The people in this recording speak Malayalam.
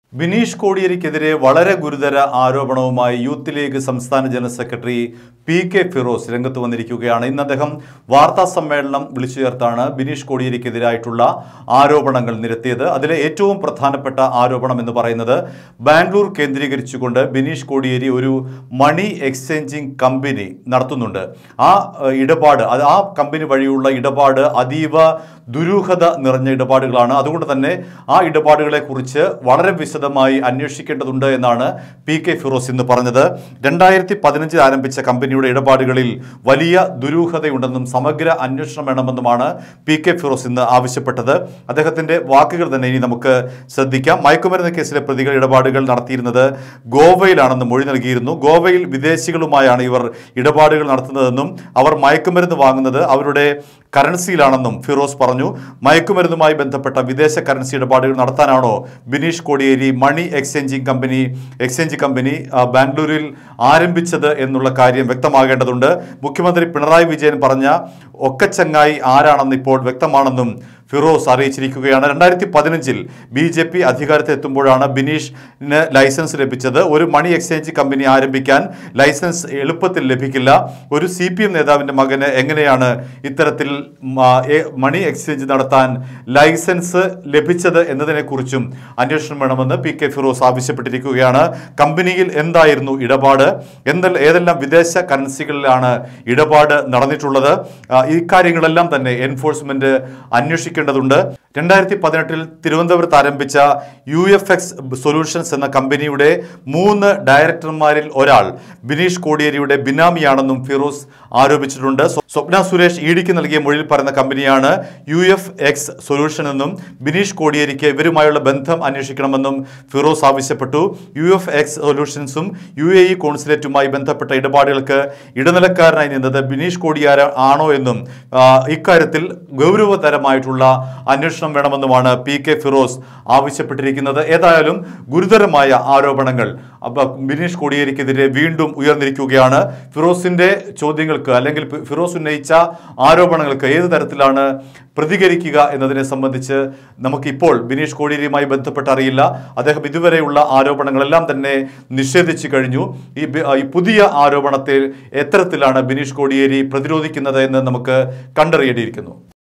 ബിനീഷ് കോടിയേരിക്കെതിരെ വളരെ ഗുരുതര ആരോപണവുമായി യൂത്ത് ലീഗ് സംസ്ഥാന general secretary P K Firoz രംഗത്ത് വന്നിരിക്കുകയാണ് ഇന്ന് അദ്ദേഹം വാർത്താ സമ്മേളനം വിളിച്ചു ചേർത്താണ് ബിനീഷ് കോടിയേരിക്കെതിരായിട്ടുള്ള ആരോപണങ്ങൾ നിരത്തിയത് അതിലെ ഏറ്റവും പ്രധാനപ്പെട്ട ആരോപണം എന്ന് പറയുന്നത് ബാംഗ്ലൂർ കേന്ദ്രീകരിച്ചുകൊണ്ട് ബിനീഷ് കോടിയേരി ഒരു മണി എക്സ്ചേഞ്ചിങ് കമ്പനി നടത്തുന്നുണ്ട് ആ ഏഹ്, ഇടപാട് അത് ആ കമ്പനി വഴിയുള്ള ഇടപാട് അതീവ ദുരൂഹത നിറഞ്ഞ ഇടപാടുകളാണ് അതുകൊണ്ട് തന്നെ ആ ഇടപാടുകളെ കുറിച്ച് വളരെ വിശദമായി അന്വേഷിക്കേണ്ടതുണ്ട് എന്നാണ് പി കെ ഫിറോസ് ഇന്ന് പറഞ്ഞത് രണ്ടായിരത്തി പതിനഞ്ചിൽ ആരംഭിച്ച കമ്പനിയുടെ ഇടപാടുകളിൽ വലിയ ദുരൂഹതയുണ്ടെന്നും സമഗ്ര അന്വേഷണം വേണമെന്നുമാണ് പി കെ ഫിറോസ് ഇന്ന് ആവശ്യപ്പെട്ടത് അദ്ദേഹത്തിന്റെ വാക്കുകൾ തന്നെ ഇനി നമുക്ക് ശ്രദ്ധിക്കാം മയക്കുമരുന്ന് കേസിലെ പ്രതികൾ ഇടപാടുകൾ നടത്തിയിരുന്നത് ഗോവയിലാണെന്ന് മൊഴി നൽകിയിരുന്നു ഗോവയിൽ വിദേശികളുമായാണ് ഇവർ ഇടപാടുകൾ നടത്തുന്നതെന്നും അവർ മയക്കുമരുന്ന് വാങ്ങുന്നത് അവരുടെ കറൻസിയിലാണെന്നും ഫിറോസ് പറഞ്ഞു മയക്കുമരുന്നുമായി ബന്ധപ്പെട്ട വിദേശ കറൻസി ഇടപാടുകൾ നടത്താനാണോ Bineesh Kodiyeri money exchanging company exchange company ആ, ബാംഗ്ലൂരിൽ ആരംഭിച്ചത് എന്നുള്ള കാര്യം വ്യക്തമാകേണ്ടതുണ്ട് മുഖ്യമന്ത്രി പിണറായി വിജയൻ പറഞ്ഞ ഒക്കച്ചങ്ങായി ആരാണെന്ന് ഇപ്പോൾ വ്യക്തമാണെന്നും ഫിറോസ് അറിയിച്ചിരിക്കുകയാണ് രണ്ടായിരത്തി പതിനഞ്ചിൽ ബി ജെ പി അധികാരത്തിലെത്തുമ്പോഴാണ് ബിനീഷിന് ലൈസൻസ് ലഭിച്ചത് ഒരു മണി എക്സ്ചേഞ്ച് കമ്പനി ആരംഭിക്കാൻ ലൈസൻസ് എളുപ്പത്തിൽ ലഭിക്കില്ല ഒരു സി പി എം നേതാവിൻ്റെ മകന് എങ്ങനെയാണ് ഇത്തരത്തിൽ മ- എ- മണി എക്സ്ചേഞ്ച് നടത്താൻ ലൈസൻസ് ലഭിച്ചത് എന്നതിനെക്കുറിച്ചും അന്വേഷണം വേണമെന്ന് പി കെ ഫിറോസ് ആവശ്യപ്പെട്ടിരിക്കുകയാണ് കമ്പനിയിൽ എന്തായിരുന്നു ഇടപാട് എന്തെല്ലാം ഏതെല്ലാം വിദേശ കറൻസികളിലാണ് ഇടപാട് നടന്നിട്ടുള്ളത് ആ, ഈ കാര്യങ്ങളെല്ലാം തന്നെ എൻഫോഴ്സ്മെന്റ് അന്വേഷിക്കേണ്ടതുണ്ട് രണ്ടായിരത്തി പതിനെട്ടിൽ തിരുവനന്തപുരത്ത് ആരംഭിച്ച യു എഫ് എക്സ് സൊല്യൂഷൻസ് എന്ന കമ്പനിയുടെ മൂന്ന് ഡയറക്ടർമാരിൽ ഒരാൾ ബിനീഷ് കോടിയേരിയുടെ ബിനാമിയാണെന്നും ഫിറോസ് ആരോപിച്ചിട്ടുണ്ട് സ്വ- സ്വപ്ന സുരേഷ് ഇഡിക്ക് നൽകിയ മൊഴിയിൽ പറയുന്ന കമ്പനിയാണ് യു എഫ് എക്സ് സൊല്യൂഷൻ എന്നും ബിനീഷ് കോടിയേരിക്ക് ഇവരുമായുള്ള ബന്ധം അന്വേഷിക്കണമെന്നും ഫിറോസ് ആവശ്യപ്പെട്ടു യു എഫ് എക്സ് സൊല്യൂഷൻസും യു എ ഇ കോൺസുലേറ്റുമായി ബന്ധപ്പെട്ട ഇടപാടുകൾക്ക് ഇടനിലക്കാരനായി നിന്നത് ബിനീഷ് കോടിയാര ആണോ എന്നും ആ, ഇക്കാര്യത്തിൽ ഗൗരവതരമായിട്ടുള്ള അന്വേഷണം വേണമെന്നുമാണ് പി കെ ഫിറോസ് ആവശ്യപ്പെട്ടിരിക്കുന്നത് ഏതായാലും ഗുരുതരമായ ആരോപണങ്ങൾ അപ്പൊ ബിനീഷ് കോടിയേരിക്കെതിരെ വീണ്ടും ഉയർന്നിരിക്കുകയാണ് ഫിറോസിന്റെ ചോദ്യങ്ങൾക്ക് അല്ലെങ്കിൽ ഫി- ഫിറോസ് ഉന്നയിച്ച ആരോപണങ്ങൾക്ക് ഏത് തരത്തിലാണ് പ്രതികരിക്കുക എന്നതിനെ സംബന്ധിച്ച് നമുക്കിപ്പോൾ ബിനീഷ് കോടിയേരിയുമായി ബന്ധപ്പെട്ട് അറിയില്ല അദ്ദേഹം ഇതുവരെയുള്ള ആരോപണങ്ങളെല്ലാം തന്നെ നിഷേധിച്ചു കഴിഞ്ഞു ഈ ബി- ഈ പുതിയ ആരോപണത്തെ എത്തരത്തിലാണ് ബിനീഷ് കോടിയേരി പ്രതിരോധിക്കുന്നത് എന്ന് നമുക്ക് കണ്ടറിയേണ്ടിയിരിക്കുന്നു